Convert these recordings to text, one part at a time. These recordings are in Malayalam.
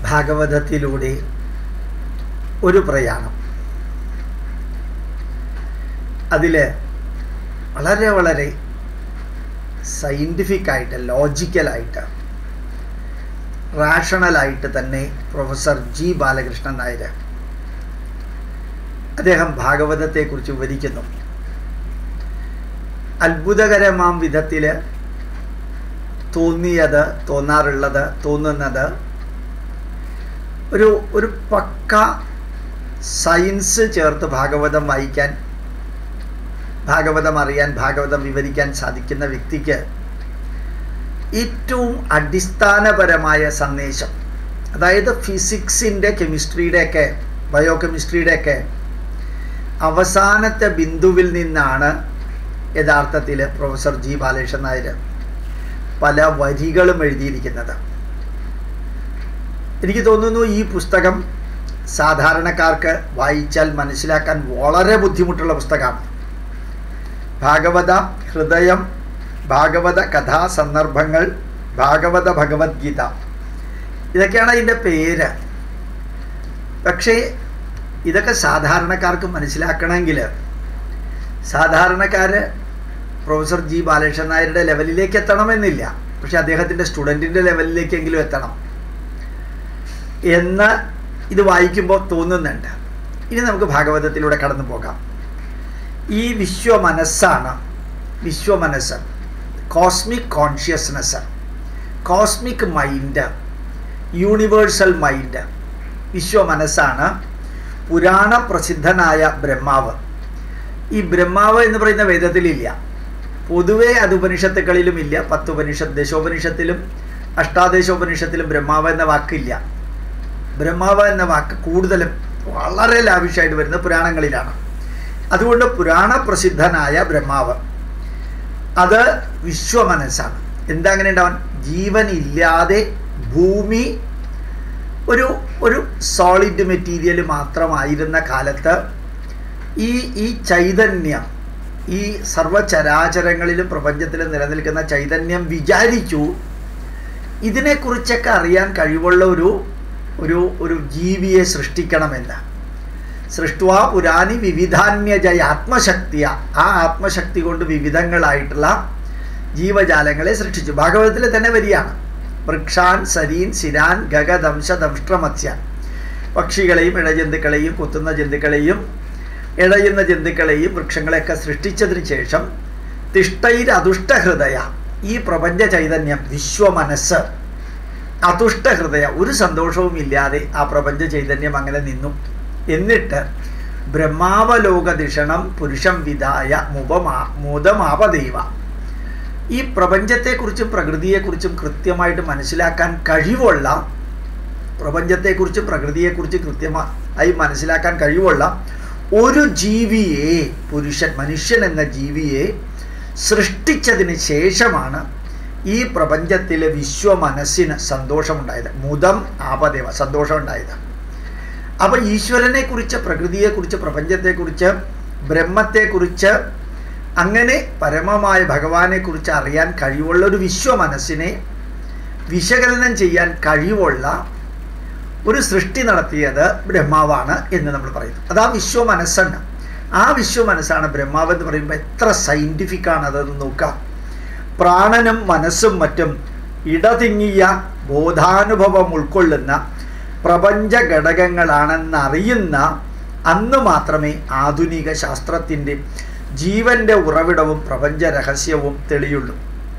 ഭാഗവതത്തിലൂടെ ഒരു പ്രയാണം അതിൽ വളരെ വളരെ സയൻറ്റിഫിക്കായിട്ട് ലോജിക്കലായിട്ട് റാഷണലായിട്ട് തന്നെ പ്രൊഫസർ ജി ബാലകൃഷ്ണൻ നായർ അദ്ദേഹം ഭാഗവതത്തെക്കുറിച്ച് വിവരിക്കുന്നു അത്ഭുതകരമാം വിധത്തിൽ തോന്നിയത് തോന്നാറുള്ളത് തോന്നുന്നത് ഒരു ഒരു പക്ക സയൻസ് ചേർത്ത് ഭാഗവതം വായിക്കാൻ ഭാഗവതം അറിയാൻ ഭാഗവതം വിവരിക്കാൻ സാധിക്കുന്ന വ്യക്തിക്ക് ഏറ്റവും അടിസ്ഥാനപരമായ സന്ദേശം അതായത് ഫിസിക്സിൻ്റെ കെമിസ്ട്രിയുടെയൊക്കെ ബയോ കെമിസ്ട്രിയുടെയൊക്കെ അവസാനത്തെ ബിന്ദുവിൽ നിന്നാണ് യഥാർത്ഥത്തിൽ പ്രൊഫസർ ജി ബാലകൃഷ്ണൻ നായർ പല വരികളും എഴുതിയിരിക്കുന്നത് എനിക്ക് തോന്നുന്നു ഈ പുസ്തകം സാധാരണക്കാർക്ക് വായിച്ചാൽ മനസ്സിലാക്കാൻ വളരെ ബുദ്ധിമുട്ടുള്ള പുസ്തകമാണ് ഭാഗവത ഹൃദയം ഭാഗവത കഥാസന്ദർഭങ്ങൾ ഭാഗവത ഭഗവത്ഗീത ഇതൊക്കെയാണ് അതിൻ്റെ പേര് പക്ഷേ ഇതൊക്കെ സാധാരണക്കാർക്ക് മനസ്സിലാക്കണമെങ്കിൽ സാധാരണക്കാർ പ്രൊഫസർ ജി ബാലകൃഷ്ണൻ നായരുടെ ലെവലിലേക്ക് എത്തണമെന്നില്ല പക്ഷെ അദ്ദേഹത്തിൻ്റെ സ്റ്റുഡൻറ്റിൻ്റെ ലെവലിലേക്കെങ്കിലും എത്തണം എന്ന് ഇത് വായിക്കുമ്പോൾ തോന്നുന്നുണ്ട് ഇനി നമുക്ക് ഭാഗവതത്തിലൂടെ കടന്നു പോകാം ഈ വിശ്വ മനസ്സാണ് വിശ്വ മനസ്സ് cosmic consciousness cosmic mind universal mind വിശ്വ മനസ്സാണ് പുരാണ പ്രസിദ്ധനായ ബ്രഹ്മാവ് ഈ ബ്രഹ്മാവ് എന്ന് പറയുന്ന വേദത്തിലില്ല പൊതുവേ അത് ഉപനിഷത്തുക്കളിലും ഇല്ല പത്ത് ഉപനിഷത്ത് ദശോപനിഷത്തിലും അഷ്ടാദശോപനിഷത്തിലും ബ്രഹ്മാവ് എന്ന വാക്കില്ല ബ്രഹ്മാവ് എന്ന വാക്ക് കൂടുതലും വളരെ ലാവിഷായിട്ട് വരുന്ന പുരാണങ്ങളിലാണ് അതുകൊണ്ട് പുരാണ പ്രസിദ്ധനായ ബ്രഹ്മാവ് അത് വിശ്വമനസ്സാണ് എന്താ അങ്ങനെ ഉണ്ടാവാൻ ജീവനില്ലാതെ ഭൂമി ഒരു ഒരു സോളിഡ് മെറ്റീരിയൽ മാത്രമായിരുന്ന കാലത്ത് ഈ ഈ ചൈതന്യം ഈ സർവചരാചരങ്ങളിലും പ്രപഞ്ചത്തിലും നിലനിൽക്കുന്ന ചൈതന്യം വിചാരിച്ചു ഇതിനെക്കുറിച്ചൊക്കെ അറിയാൻ കഴിവുള്ള ഒരു ഒരു ഒരു ജീവിയെ സൃഷ്ടിക്കണമെന്ന് സൃഷ്ടുവാ പുരാണി വിവിധാന്യജയ ആത്മശക്തിയ ആ ആത്മശക്തി കൊണ്ട് വിവിധങ്ങളായിട്ടുള്ള ജീവജാലങ്ങളെ സൃഷ്ടിച്ചു ഭാഗവതത്തിൽ തന്നെ വരികയാണ് വൃക്ഷാൻ സരീൻ സിരാൻ ഗഗദംശ ദംഷ്ട്രമത്സ്യാൻ പക്ഷികളെയും ഇഴജന്തുക്കളെയും കുത്തുന്ന ജന്തുക്കളെയും ഇഴയുന്ന ജന്തുക്കളെയും വൃക്ഷങ്ങളെയൊക്കെ സൃഷ്ടിച്ചതിന് ശേഷം തിഷ്ടൈർ അതുഷ്ടഹൃദയ ഈ പ്രപഞ്ച ചൈതന്യം വിശ്വമനസ്സ് അതുഷ്ടഹൃദയ ഒരു സന്തോഷവും ഇല്ലാതെ ആ പ്രപഞ്ച ചൈതന്യം അങ്ങനെ നിന്നു എന്നിട്ട് ബ്രഹ്മാവലോകദിഷണം പുരുഷം വിധായ മുപമാ മുതമാപദൈവ ഈ പ്രപഞ്ചത്തെക്കുറിച്ചും പ്രകൃതിയെക്കുറിച്ചും കൃത്യമായിട്ട് മനസ്സിലാക്കാൻ കഴിവുള്ള പ്രപഞ്ചത്തെക്കുറിച്ചും പ്രകൃതിയെക്കുറിച്ചും കൃത്യമായി മനസ്സിലാക്കാൻ കഴിവുള്ള ഒരു ജീവിയെ പുരുഷൻ മനുഷ്യൻ എന്ന ജീവിയെ സൃഷ്ടിച്ചതിന് ശേഷമാണ് ഈ പ്രപഞ്ചത്തിലെ വിശ്വ മനസ്സിന് സന്തോഷമുണ്ടായത് മുതം ആപദേവ സന്തോഷമുണ്ടായത് അപ്പം ഈശ്വരനെക്കുറിച്ച് പ്രകൃതിയെക്കുറിച്ച് പ്രപഞ്ചത്തെക്കുറിച്ച് ബ്രഹ്മത്തെക്കുറിച്ച് അങ്ങനെ പരമമായ ഭഗവാനെക്കുറിച്ച് അറിയാൻ കഴിവുള്ള ഒരു വിശ്വ മനസ്സിനെ വിശകലനം ചെയ്യാൻ കഴിവുള്ള ഒരു സൃഷ്ടി നടത്തിയത് ബ്രഹ്മാവാണ് എന്ന് നമ്മൾ പറയുന്നു അത് ആ വിശ്വ മനസ്സാണ് ആ വിശ്വ മനസ്സാണ് ബ്രഹ്മാവ് എന്ന് പറയുമ്പോൾ എത്ര സയൻറ്റിഫിക് ആണ് അതെന്ന് നോക്കാം പ്രാണനും മനസ്സും മറ്റും ഇടതിങ്ങിയ ബോധാനുഭവം ഉൾക്കൊള്ളുന്ന പ്രപഞ്ച ഘടകങ്ങളാണെന്നറിയുന്ന അന്ന് മാത്രമേ ആധുനിക ശാസ്ത്രത്തിൻ്റെ ജീവൻ്റെ ഉറവിടവും പ്രപഞ്ച രഹസ്യവും തെളിയുള്ളൂ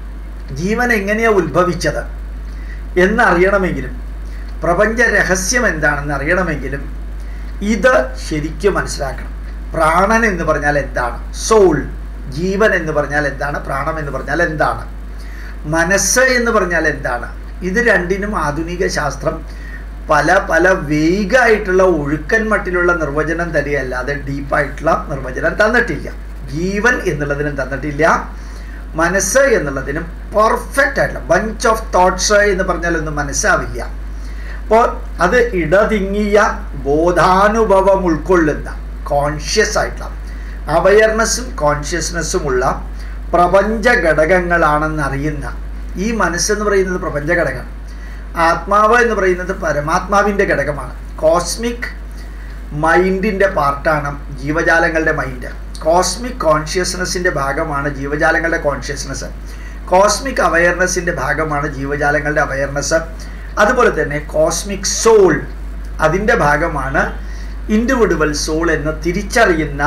ജീവൻ എങ്ങനെയാണ് ഉത്ഭവിച്ചത് എന്നറിയണമെങ്കിലും പ്രപഞ്ച രഹസ്യം എന്താണെന്ന് അറിയണമെങ്കിലും ഇത് ശരിക്കും മനസ്സിലാക്കണം പ്രാണൻ എന്ന് പറഞ്ഞാൽ എന്താണ് സോൾ ജീവൻ എന്ന് പറഞ്ഞാൽ എന്താണ് പ്രാണം എന്ന് പറഞ്ഞാൽ എന്താണ് മനസ്സ് എന്ന് പറഞ്ഞാൽ എന്താണ് ഇത് രണ്ടിനും ആധുനിക ശാസ്ത്രം പല പല വേഗമായിട്ടുള്ള ഒഴുക്കൻ മട്ടിലുള്ള നിർവചനം തരികയല്ലാതെ ഡീപ്പായിട്ടുള്ള നിർവചനം തന്നിട്ടില്ല ജീവൻ എന്നുള്ളതിനും തന്നിട്ടില്ല മനസ്സ് എന്നുള്ളതിനും പെർഫെക്റ്റ് ആയിട്ടുള്ള ബഞ്ച് ഓഫ് തോട്ട്സ് എന്ന് പറഞ്ഞാലൊന്നും മനസ്സാവില്ല അപ്പോൾ അത് ഇടതിങ്ങിയ ബോധാനുഭവം ഉൾക്കൊള്ളുന്ന കോൺഷ്യസ് ആയിട്ടുള്ള അവയർനെസ്സും കോൺഷ്യസ്നെസ്സുമുള്ള പ്രപഞ്ച ഘടകങ്ങളാണെന്ന് അറിയുന്ന ഈ മനസ്സെന്ന് പറയുന്നത് പ്രപഞ്ച ഘടകം ആത്മാവ് എന്ന് പറയുന്നത് പരമാത്മാവിൻ്റെ ഘടകമാണ് കോസ്മിക് മൈൻഡിൻ്റെ പാർട്ടാണ് ജീവജാലങ്ങളുടെ മൈൻഡ് കോസ്മിക് കോൺഷ്യസ്നെസ്സിൻ്റെ ഭാഗമാണ് ജീവജാലങ്ങളുടെ കോൺഷ്യസ്നെസ് കോസ്മിക് അവയർനെസ്സിൻ്റെ ഭാഗമാണ് ജീവജാലങ്ങളുടെ അവയർനെസ് അതുപോലെ തന്നെ കോസ്മിക് സോൾ അതിൻ്റെ ഭാഗമാണ് ഇൻഡിവിഡുവൽ സോൾ എന്ന് തിരിച്ചറിയുന്ന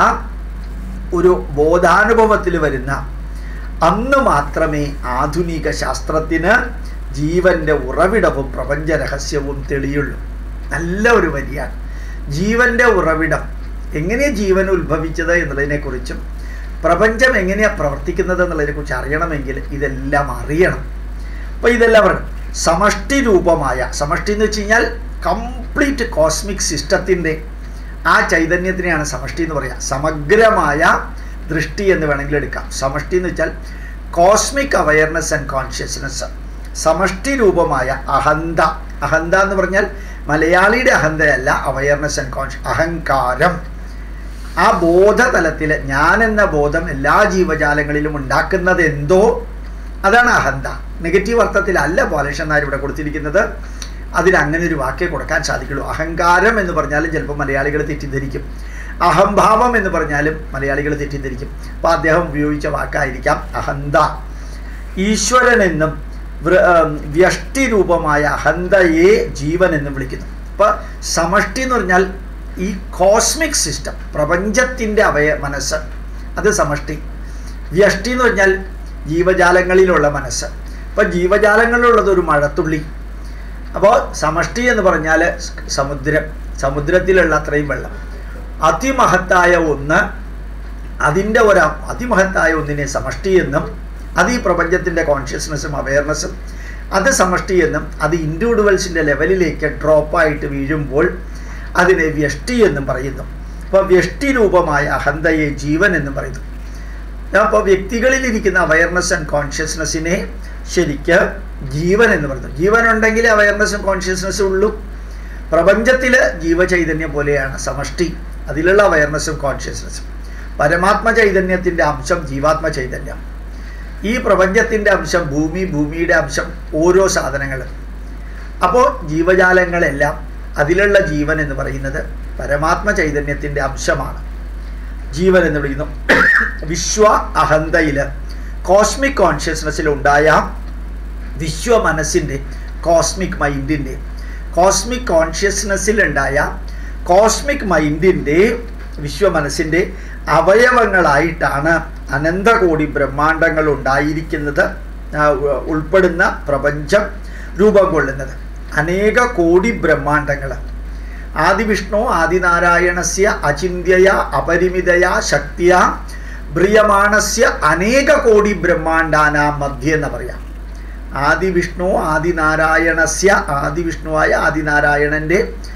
ഒരു ബോധാനുഭവത്തിൽ വരുന്ന അന്ന് മാത്രമേ ആധുനിക ശാസ്ത്രത്തിന് ജീവൻ്റെ ഉറവിടവും പ്രപഞ്ച രഹസ്യവും തെളിയുള്ളൂ നല്ല ഒരു വരിയാണ് ജീവൻ്റെ ഉറവിടം എങ്ങനെയാണ് ജീവൻ ഉത്ഭവിച്ചത് എന്നുള്ളതിനെക്കുറിച്ചും പ്രപഞ്ചം എങ്ങനെയാണ് പ്രവർത്തിക്കുന്നത് എന്നുള്ളതിനെക്കുറിച്ച് അറിയണമെങ്കിൽ ഇതെല്ലാം അറിയണം അപ്പോൾ ഇതെല്ലാം പറയണം സമഷ്ടി രൂപമായ സമഷ്ടി എന്ന് വെച്ച് കഴിഞ്ഞാൽ കംപ്ലീറ്റ് കോസ്മിക് സിസ്റ്റത്തിൻ്റെ ആ ചൈതന്യത്തിനെയാണ് സമഷ്ടി എന്ന് പറയുക സമഗ്രമായ ദൃഷ്ടി എന്ന് വേണമെങ്കിൽ എടുക്കാം സമഷ്ടി എന്ന് വെച്ചാൽ കോസ്മിക് അവയർനെസ് ആൻഡ് കോൺഷ്യസ്നെസ് സമഷ്ടി രൂപമായ അഹന്ത അഹന്ത എന്ന് പറഞ്ഞാൽ മലയാളിയുടെ അഹന്തയല്ല അവയർനെസ് ആൻഡ് കോൺഷ്യ അഹങ്കാരം ആ ബോധതലത്തിൽ ഞാൻ എന്ന ബോധം എല്ലാ ജീവജാലങ്ങളിലും ഉണ്ടാക്കുന്നത് എന്തോ അതാണ് അഹന്ത നെഗറ്റീവ് അർത്ഥത്തിലല്ല ബാലകൃഷ്ണൻ നായർ ഇവിടെ കൊടുത്തിരിക്കുന്നത് അതിന് അങ്ങനെ ഒരു വാക്കേ കൊടുക്കാൻ സാധിക്കുള്ളൂ അഹങ്കാരം എന്ന് പറഞ്ഞാലും ചിലപ്പോൾ മലയാളികൾ തെറ്റിദ്ധരിക്കും അഹംഭാവം എന്ന് പറഞ്ഞാലും മലയാളികൾ തെറ്റിദ്ധരിക്കും അപ്പോൾ അദ്ദേഹം ഉപയോഗിച്ച വാക്കായിരിക്കാം അഹന്ത ഈശ്വരൻ എന്നും വ്യഷ്ടി രൂപമായ അഹന്തയെ ജീവൻ എന്നും വിളിക്കുന്നു അപ്പോൾ സമഷ്ടി എന്ന് പറഞ്ഞാൽ ഈ കോസ്മിക് സിസ്റ്റം പ്രപഞ്ചത്തിൻ്റെ അവയ മനസ്സ് അത് സമഷ്ടി വ്യഷ്ടി എന്ന് പറഞ്ഞാൽ ജീവജാലങ്ങളിലുള്ള മനസ്സ് അപ്പോൾ ജീവജാലങ്ങളിലുള്ളത് ഒരു മഴത്തുള്ളി അപ്പോൾ സമഷ്ടി എന്ന് പറഞ്ഞാൽ സമുദ്രം സമുദ്രത്തിലുള്ള അത്രയും വെള്ളം അതിമഹത്തായ ഒന്ന് അതിൻ്റെ ഒരു അതിമഹത്തായ ഒന്നിനെ സമഷ്ടി എന്നും അത് ഈ പ്രപഞ്ചത്തിൻ്റെ കോൺഷ്യസ്നെസ്സും അവയർനെസ്സും അത് സമഷ്ടി എന്നും അത് ഇൻഡിവിജ്വൽസിൻ്റെ ലെവലിലേക്ക് ഡ്രോപ്പായിട്ട് വീഴുമ്പോൾ അതിനെ വ്യഷ്ടി എന്നും പറയുന്നു അപ്പോൾ വ്യഷ്ടി രൂപമായ അഹന്തയെ ജീവൻ എന്നും പറയുന്നു അപ്പോൾ വ്യക്തികളിലിരിക്കുന്ന അവയർനെസ് ആൻഡ് കോൺഷ്യസ്നെസ്സിനെ ശരിക്ക് ജീവൻ എന്ന് പറയുന്നു ജീവൻ ഉണ്ടെങ്കിൽ അവയർനെസ്സും കോൺഷ്യസ്നെസ്സും ഉള്ളൂ പ്രപഞ്ചത്തിൽ ജീവചൈതന്യം പോലെയാണ് സമഷ്ടി അതിലുള്ള അവയർനെസ്സും കോൺഷ്യസ്നെസ്സും പരമാത്മ ചൈതന്യത്തിൻ്റെ അംശം ജീവാത്മ ചൈതന്യം ഈ പ്രപഞ്ചത്തിൻ്റെ അംശം ഭൂമി ഭൂമിയുടെ അംശം ഓരോ സാധനങ്ങളും അപ്പോൾ ജീവജാലങ്ങളെല്ലാം അതിലുള്ള ജീവൻ എന്ന് പറയുന്നത് പരമാത്മ ചൈതന്യത്തിൻ്റെ അംശമാണ് ജീവൻ എന്ന് വിളിക്കുന്നു വിശ്വ അഹന്തയിൽ കോസ്മിക് കോൺഷ്യസ്നെസ്സിൽ ഉണ്ടായ വിശ്വ മനസ്സിൻ്റെ കോസ്മിക് മൈൻഡിൻ്റെ കോസ്മിക് കോൺഷ്യസ്നെസ്സിൽ ഉണ്ടായ കോസ്മിക് മൈൻഡിൻ്റെ വിശ്വ മനസ്സിൻ്റെ അവയവങ്ങളായിട്ടാണ് അനന്തകോടി ബ്രഹ്മാണ്ടങ്ങൾ ഉണ്ടായിരിക്കുന്നത് ഉൾപ്പെടുന്ന പ്രപഞ്ചം രൂപം കൊള്ളുന്നത് അനേക കോടി ബ്രഹ്മാണ്ടങ്ങൾ ആദിവിഷ്ണു ആദിനാരായണസ്യ അചിന്യയ അപരിമിതയ ശക്തിയ ബ്രിയമാണസ്യ അനേക കോടി ബ്രഹ്മാണ്ടാനാ മധ്യ എന്ന് പറയാം ആദിവിഷ്ണു ആദിനാരായണസ്യ ആദിവിഷ്ണുവായ ആദിനാരായണൻ്റെ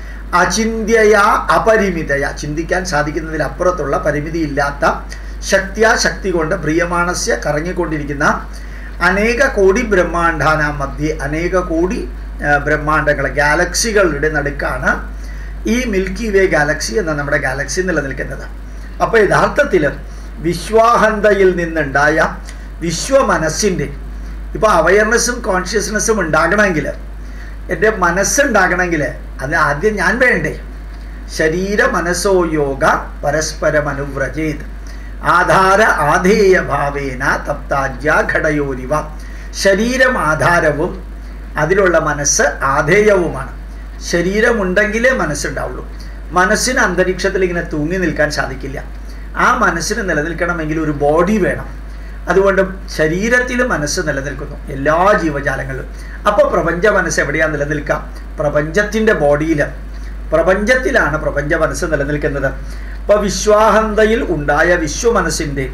അചിന്യയ അപരിമിതയ ചിന്തിക്കാൻ സാധിക്കുന്നതിൽ അപ്പുറത്തുള്ള പരിമിതിയില്ലാത്ത ശക്തിയാ ശക്തി കൊണ്ട് പ്രിയമാണസ്യ കറങ്ങിക്കൊണ്ടിരിക്കുന്ന അനേക കോടി ബ്രഹ്മാണ്ടാന മധ്യേ അനേക കോടി ബ്രഹ്മാണ്ടങ്ങൾ ഗാലക്സികളുടെ നടുക്കാണ് ഈ മിൽക്കി വേ ഗാലക്സി എന്ന നമ്മുടെ ഗാലക്സി നിലനിൽക്കുന്നത് അപ്പോൾ യഥാർത്ഥത്തിൽ വിശ്വാഹന്തയിൽ നിന്നുണ്ടായ വിശ്വ മനസ്സിൻ്റെ ഇപ്പോൾ അവയർനെസ്സും കോൺഷ്യസ്നെസ്സും ഉണ്ടാകണമെങ്കിൽ എൻ്റെ മനസ്സുണ്ടാകണമെങ്കിൽ അത് ആദ്യം ഞാൻ വേണ്ടേ ശരീര മനസ്സോ യോഗ പരസ്പരം അനുവ്രജേത് ആധാര ആധേയ ഭാവേന തപ്താജ്യ ഘടയോരിവ ശരീരം ആധാരവും അതിലുള്ള മനസ്സ് ആധേയവുമാണ് ശരീരമുണ്ടെങ്കിലേ മനസ്സുണ്ടാവുള്ളൂ മനസ്സിന് അന്തരീക്ഷത്തിൽ ഇങ്ങനെ തൂങ്ങി നിൽക്കാൻ സാധിക്കില്ല ആ മനസ്സിന് നിലനിൽക്കണമെങ്കിൽ ഒരു ബോഡി വേണം അതുകൊണ്ട് ശരീരത്തിൽ മനസ്സ് നിലനിൽക്കുന്നു എല്ലാ ജീവജാലങ്ങളിലും അപ്പോൾ പ്രപഞ്ച മനസ്സ് എവിടെയാണ് നിലനിൽക്കുക പ്രപഞ്ചത്തിൻ്റെ ബോഡിയിൽ പ്രപഞ്ചത്തിലാണ് പ്രപഞ്ച മനസ്സ് നിലനിൽക്കുന്നത് അപ്പോൾ വിശ്വാഹന്തയിൽ ഉണ്ടായ വിശ്വമനസ്സിൻ്റെ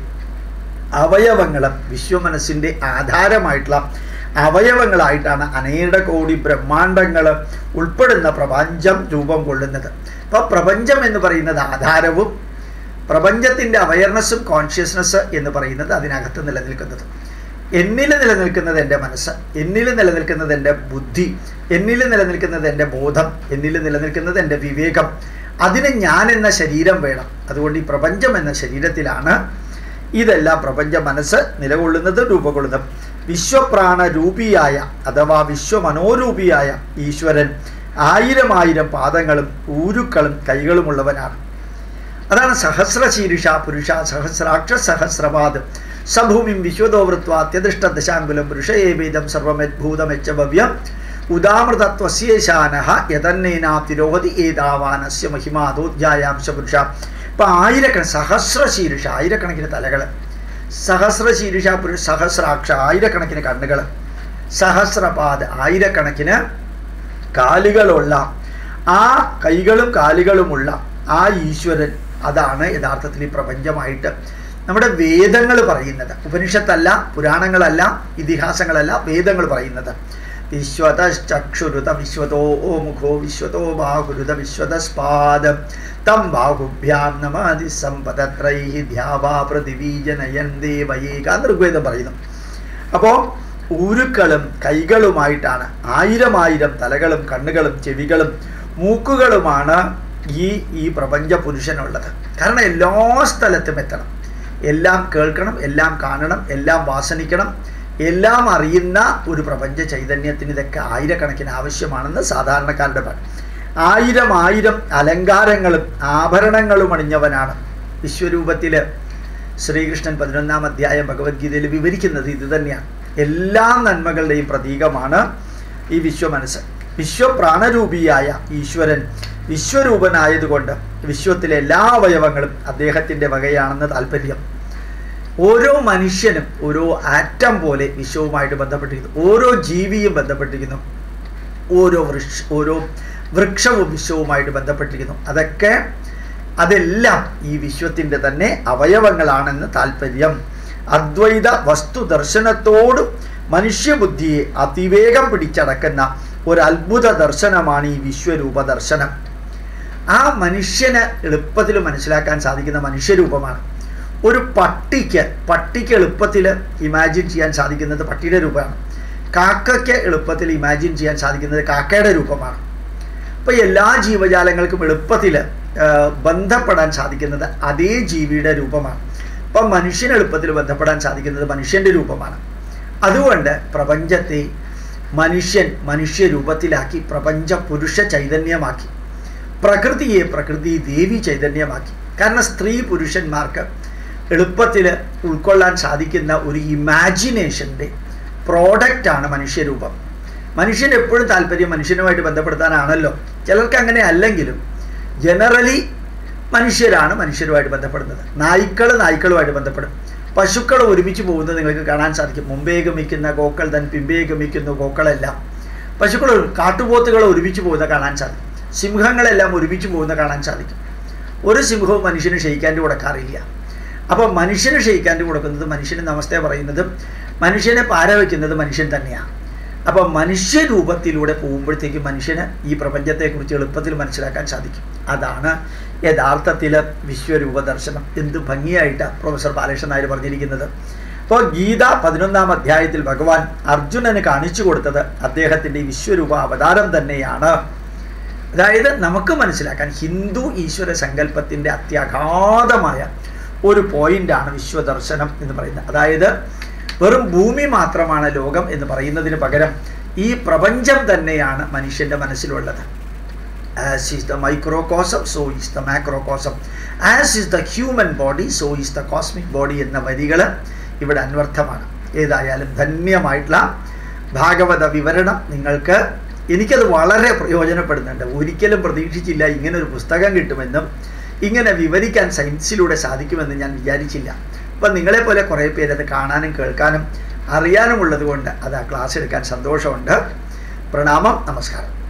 അവയവങ്ങൾ വിശ്വമനസ്സിൻ്റെ ആധാരമായിട്ടുള്ള അവയവങ്ങളായിട്ടാണ് അനേക കോടി ബ്രഹ്മാണ്ടങ്ങൾ ഉൾപ്പെടുന്ന പ്രപഞ്ചം രൂപം കൊള്ളുന്നത് അപ്പോൾ പ്രപഞ്ചം എന്ന് പറയുന്നത് ആധാരവും പ്രപഞ്ചത്തിൻ്റെ അവയർനെസ്സും കോൺഷ്യസ്നെസ് എന്ന് പറയുന്നത് അതിനകത്ത് നിലനിൽക്കുന്നത് എന്നിൽ നിലനിൽക്കുന്നത് എൻ്റെ മനസ്സ് എന്നിൽ നിലനിൽക്കുന്നത് എൻ്റെ ബുദ്ധി എന്നിൽ നിലനിൽക്കുന്നത് എൻ്റെ ബോധം എന്നിൽ നിലനിൽക്കുന്നത് എൻ്റെ വിവേകം അതിന് ഞാൻ എന്ന ശരീരം വേണം അതുകൊണ്ട് ഈ പ്രപഞ്ചം എന്ന ശരീരത്തിലാണ് ഇതെല്ലാം പ്രപഞ്ച മനസ്സ് നിലകൊള്ളുന്നത് രൂപം കൊള്ളുന്നത് വിശ്വപ്രാണ രൂപിയായ അഥവാ വിശ്വമനോരൂപിയായ ഈശ്വരൻ ആയിരം ആയിരം പാദങ്ങളും ഊരുക്കളും കൈകളുമുള്ളവനാണ് അതാണ് സഹസ്രശീരുഷ പുരുഷ സഹസ്രാക്ഷ സഹസ്രപാദ് സഭൂമിം വിശ്വതോവൃത്വ അത്യദൃഷ്ട ദശാങ്കുലം പുരുഷയേവേദം സർവമെദ്ഭൂതമെച്ച ഭവ്യം ഉദാമൃതത്വശേഷാന യതന്നേനാതിരോഹതി ഏതാവാനസ്യ മഹിമാതോധ്യായാംശ പുരുഷ ഇപ്പം ആയിരക്കണ സഹസ്രശീരുഷ ആയിരക്കണക്കിന് തലകൾ സഹസ്രശീരുഷ പുരുഷ സഹസ്രാക്ഷ ആയിരക്കണക്കിന് കണ്ണുകൾ സഹസ്രപാദ് ആയിരക്കണക്കിന് കാലുകളുള്ള ആ കൈകളും കാലുകളുമുള്ള ആ ഈശ്വരൻ അതാണ് യഥാർത്ഥത്തിൽ ഈ പ്രപഞ്ചമായിട്ട് നമ്മുടെ വേദങ്ങൾ പറയുന്നത് ഉപനിഷത്തല്ല പുരാണങ്ങളല്ല ഇതിഹാസങ്ങളല്ല വേദങ്ങൾ പറയുന്നത് വിശ്വതശ്ചക്ഷുരുത വിശ്വതോ മുഖോ വിശ്വതോ ബാഹുരുത വിശ്വതസ്പാദം തം ബാഹുഭ്യാം നമാതി സമ്പതത്രൈ ധ്യാവാ പൃഥിവീജനയൻ ദേവയേക ഋഗ്വേദം പറയുന്നു അപ്പോൾ ഊരുക്കളും കൈകളുമായിട്ടാണ് ആയിരം ആയിരം തലകളും കണ്ണുകളും ചെവികളും മൂക്കുകളുമാണ് ഈ ഈ പ്രപഞ്ച പുരുഷനുള്ളത് കാരണം എല്ലാ സ്ഥലത്തും എത്തണം എല്ലാം കേൾക്കണം എല്ലാം കാണണം എല്ലാം വാസനിക്കണം എല്ലാം അറിയുന്ന ഒരു പ്രപഞ്ച ചൈതന്യത്തിന് ഇതൊക്കെ ആയിരക്കണക്കിന് ആവശ്യമാണെന്ന് സാധാരണക്കാരുടെ പാട് ആയിരം ആയിരം അലങ്കാരങ്ങളും ആഭരണങ്ങളും അണിഞ്ഞവനാണ് വിശ്വരൂപത്തിൽ ശ്രീകൃഷ്ണൻ പതിനൊന്നാം അധ്യായം ഭഗവത്ഗീതയിൽ വിവരിക്കുന്നത് ഇത് തന്നെയാണ് എല്ലാ നന്മകളുടെയും പ്രതീകമാണ് ഈ വിശ്വമനസ്സ് വിശ്വപ്രാണരൂപിയായ ഈശ്വരൻ വിശ്വരൂപനായതുകൊണ്ട് വിശ്വത്തിലെ എല്ലാ അവയവങ്ങളും അദ്ദേഹത്തിൻ്റെ വകയാണെന്ന് താല്പര്യം ഓരോ മനുഷ്യനും ഓരോ ആറ്റം പോലെ വിശ്വവുമായിട്ട് ബന്ധപ്പെട്ടിരിക്കുന്നു ഓരോ ജീവിയും ബന്ധപ്പെട്ടിരിക്കുന്നു ഓരോ വൃക്ഷ ഓരോ വൃക്ഷവും വിശ്വവുമായിട്ട് ബന്ധപ്പെട്ടിരിക്കുന്നു അതൊക്കെ അതെല്ലാം ഈ വിശ്വത്തിൻ്റെ തന്നെ അവയവങ്ങളാണെന്ന് താല്പര്യം അദ്വൈത വസ്തു ദർശനത്തോടും മനുഷ്യബുദ്ധിയെ അതിവേഗം പിടിച്ചടക്കുന്ന ഒരു അത്ഭുത ദർശനമാണ് ഈ വിശ്വരൂപ ദർശനം ആ മനുഷ്യന് എളുപ്പത്തിൽ മനസ്സിലാക്കാൻ സാധിക്കുന്ന മനുഷ്യരൂപമാണ് ഒരു പട്ടിക്ക് പട്ടിക്ക് എളുപ്പത്തിൽ ഇമാജിൻ ചെയ്യാൻ സാധിക്കുന്നത് പട്ടിയുടെ രൂപമാണ് കാക്കയ്ക്ക് എളുപ്പത്തിൽ ഇമാജിൻ ചെയ്യാൻ സാധിക്കുന്നത് കാക്കയുടെ രൂപമാണ് അപ്പോൾ എല്ലാ ജീവജാലങ്ങൾക്കും എളുപ്പത്തിൽ ബന്ധപ്പെടാൻ സാധിക്കുന്നത് അതേ ജീവിയുടെ രൂപമാണ് അപ്പം മനുഷ്യന് എളുപ്പത്തിൽ ബന്ധപ്പെടാൻ സാധിക്കുന്നത് മനുഷ്യൻ്റെ രൂപമാണ് അതുകൊണ്ട് പ്രപഞ്ചത്തെ മനുഷ്യൻ മനുഷ്യരൂപത്തിലാക്കി പ്രപഞ്ച പുരുഷ ചൈതന്യമാക്കി പ്രകൃതിയെ പ്രകൃതി ദേവി ചൈതന്യമാക്കി കാരണം സ്ത്രീ പുരുഷന്മാർക്ക് എളുപ്പത്തിൽ ഉൾക്കൊള്ളാൻ സാധിക്കുന്ന ഒരു ഇമാജിനേഷൻ്റെ പ്രോഡക്റ്റാണ് മനുഷ്യരൂപം മനുഷ്യൻ എപ്പോഴും താല്പര്യം മനുഷ്യനുമായിട്ട് ബന്ധപ്പെടുത്താനാണല്ലോ ചിലർക്ക് അങ്ങനെ അല്ലെങ്കിലും ജനറലി മനുഷ്യരാണ് മനുഷ്യരുമായിട്ട് ബന്ധപ്പെടുന്നത് നായ്ക്കൾ നായ്ക്കളുമായിട്ട് ബന്ധപ്പെടും പശുക്കൾ ഒരുമിച്ച് പോകുന്നത് നിങ്ങൾക്ക് കാണാൻ സാധിക്കും മുമ്പേ ഗമിക്കുന്ന ഗോക്കൾ തൻ പിമ്പേ ഗമിക്കുന്ന ഗോക്കളെല്ലാം പശുക്കൾ കാട്ടുപോത്തുകൾ ഒരുമിച്ച് പോകുന്ന കാണാൻ സാധിക്കും സിംഹങ്ങളെല്ലാം ഒരുമിച്ച് പോകുന്ന കാണാൻ സാധിക്കും ഒരു സിംഹവും മനുഷ്യന് ക്ഷയിക്കാൻ കൊടുക്കാറില്ല അപ്പോൾ മനുഷ്യന് ക്ഷയിക്കാൻ കൊടുക്കുന്നത് മനുഷ്യന് നമസ്തേ പറയുന്നതും മനുഷ്യനെ പാര വയ്ക്കുന്നത് മനുഷ്യൻ തന്നെയാണ് അപ്പോൾ മനുഷ്യരൂപത്തിലൂടെ പോകുമ്പോഴത്തേക്ക് മനുഷ്യന് ഈ പ്രപഞ്ചത്തെക്കുറിച്ച് എളുപ്പത്തിൽ മനസ്സിലാക്കാൻ സാധിക്കും അതാണ് യഥാർത്ഥത്തിൽ വിശ്വരൂപ ദർശനം എന്ത് ഭംഗിയായിട്ടാണ് പ്രൊഫസർ ബാലകൃഷ്ണൻ നായർ പറഞ്ഞിരിക്കുന്നത് അപ്പോൾ ഗീത പതിനൊന്നാം അധ്യായത്തിൽ ഭഗവാൻ അർജുനന് കാണിച്ചു കൊടുത്തത് അദ്ദേഹത്തിൻ്റെ വിശ്വരൂപ അവതാരം തന്നെയാണ് അതായത് നമുക്ക് മനസ്സിലാക്കാൻ ഹിന്ദു ഈശ്വര സങ്കല്പത്തിൻ്റെ അത്യഗാധമായ ഒരു പോയിന്റാണ് വിശ്വദർശനം എന്ന് പറയുന്നത് അതായത് വെറും ഭൂമി മാത്രമാണ് ലോകം എന്ന് പറയുന്നതിന് പകരം ഈ പ്രപഞ്ചം തന്നെയാണ് മനുഷ്യൻ്റെ മനസ്സിലുള്ളത് as is the microcosm so is the macrocosm as is the human body so is the cosmic body എന്ന വരികൾ ഇവിടെ അന്വർത്ഥമാണ് ഏതായാലും ധന്യമായിട്ടുള്ള ഭാഗവത വിവരണം നിങ്ങൾക്ക് എനിക്കത് വളരെ പ്രയോജനപ്പെടുന്നുണ്ട് ഒരിക്കലും പ്രതീക്ഷിച്ചില്ല ഇങ്ങനെ ഒരു പുസ്തകം കിട്ടുമെന്നും ഇങ്ങനെ വിവരിക്കാൻ സയൻസിലൂടെ സാധിക്കുമെന്ന് ഞാൻ വിചാരിച്ചില്ല അപ്പം നിങ്ങളെപ്പോലെ കുറേ പേര് അത് കാണാനും കേൾക്കാനും അറിയാനുമുള്ളത് കൊണ്ട് അത് ആ ക്ലാസ് എടുക്കാൻ സന്തോഷമുണ്ട് പ്രണാമം നമസ്കാരം